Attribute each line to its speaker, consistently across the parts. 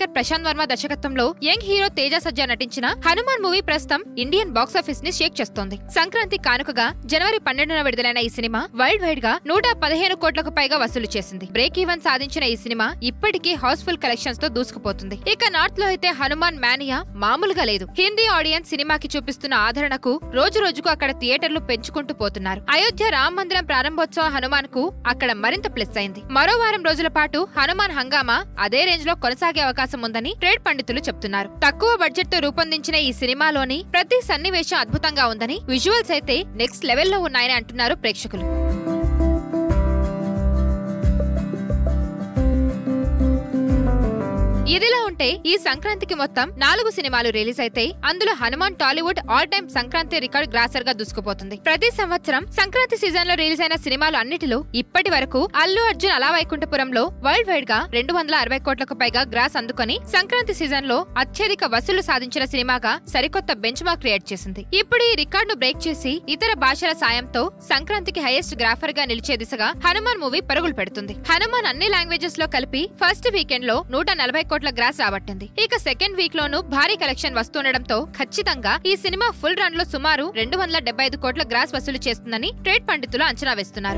Speaker 1: director Prashanth Varma దర్శకత్వంలో young hero Teja Sajja నటించిన Hanuman movie ప్రస్తుతం ఇండియన్ బాక్సాఫీస్ ని షేక్ చేస్తోంది సంక్రాంతి కానుకగా జనవరి పన్నెండున విడుదలైన ఈ సినిమా వరల్డ్ వైడ్ గా నూట పదిహేను కోట్లకు పైగా వసూలు చేసింది బ్రేక్ ఈవెన్ సాధించిన ఈ సినిమా ఇప్పటికీ హౌస్ఫుల్ కలెక్షన్స్ తో దూసుకుపోతుంది ఇక నార్త్ లో అయితే హనుమాన్ మానియా మామూలుగా లేదు హిందీ ఆడియన్స్ సినిమాకి చూపిస్తున్న ఆదరణకు రోజు రోజుకు అక్కడ థియేటర్లు పెంచుకుంటూ పోతున్నారు అయోధ్య రామ మందిరం ప్రారంభోత్సవ హనుమాన్ కు అక్కడ మరింత ప్లస్ అయింది మరో వారం రోజుల పాటు హనుమాన్ హంగామా అదే రేంజ్ లో కొనసాగే అవకాశం ఉందని ట్రేడ్ పండితులు చెప్తున్నారు తక్కువ బడ్జెట్ తో రూపొందించిన ఈ సినిమాలోని ప్రతి సన్నివేశం అద్భుతంగా ఉందని విజువల్స్ అయితే నెక్స్ట్ లెవెల్లో ఉన్నాయని అంటున్నారు ప్రేక్షకులు ఇదిలా ఉంటే ఈ సంక్రాంతికి మొత్తం నాలుగు సినిమాలు రిలీజ్ అయితే అందులో Hanuman Tollywood all time Sankranti record grosser గా దూసుకుపోతుంది ప్రతి సంవత్సరం సంక్రాంతి సీజన్ లో రిలీజ్ అయిన సినిమాలు అన్నిటిలో ఇప్పటి వరకు అల్లు అర్జున్ అలా వైకుంఠపురంలో వరల్డ్ వైడ్ గా రెండు వందల అరవై కోట్లకు పైగా గ్రాస్ అందుకొని సంక్రాంతి సీజన్ లో అత్యధిక వసూలు సాధించిన సినిమాగా సరికొత్త బెంచ్ మార్క్ క్రియేట్ చేసింది ఇప్పుడు ఈ రికార్డును బ్రేక్ చేసి ఇతర భాషల సాయంతో సంక్రాంతికి హైయెస్ట్ గ్రాఫర్ గా నిలిచే దిశగా హనుమాన్ మూవీ పరుగులు పెడుతుంది హనుమాన్ అన్ని లాంగ్వేజెస్ లో కలిపి ఫస్ట్ వీకెండ్ లో నూట నలభై కోట్ల గ్రాస్ రాబట్టింది ఇక సెకండ్ వీక్ లోను భారీ కలెక్షన్ వస్తుండటంతో ఖచ్చితంగా ఈ సినిమా ఫుల్ రన్ లో సుమారు రెండు వందల డెబ్బై ఐదు కోట్ల గ్రాస్ వసూలు చేస్తుందని ట్రేడ్ పండితులు అంచనా వేస్తున్నారు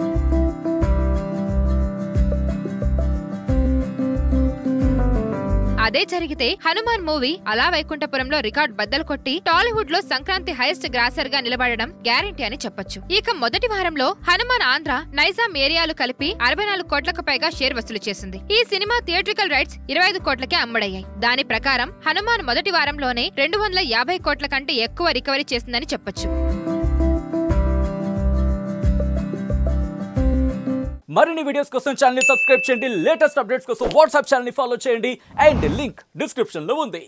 Speaker 1: అదే జరిగితే హనుమాన్ మూవీ అలా వైకుంఠపురంలో రికార్డ్ బద్దలు కొట్టి టాలీవుడ్ లో సంక్రాంతి హైయెస్ట్ గ్రాసర్ గా నిలబడడం గ్యారంటీ అని చెప్పొచ్చు ఇక మొదటి వారంలో హనుమాన్ ఆంధ్ర నైజాం ఏరియాలు కలిపి అరవై నాలుగు కోట్లకు పైగా షేర్ వసూలు చేసింది ఈ సినిమా థియేట్రికల్ రైట్స్ ఇరవై ఐదు కోట్లకే అమ్ముడయ్యాయి దాని ప్రకారం హనుమాన్ మొదటి వారంలోనే రెండు వందల యాభై కోట్ల కంటే ఎక్కువ రికవరీ చేసిందని చెప్పొచ్చు
Speaker 2: మరిన్ని వీడియోస్ కోసం ఛానల్ సబ్స్క్రైబ్ చేయండి లేటెస్ట్ అప్డేట్స్ కోసం వాట్సాప్ ఛానల్ ఫాలో చేయండి అండ్ లింక్ డిస్క్రిప్షన్ లో ఉంది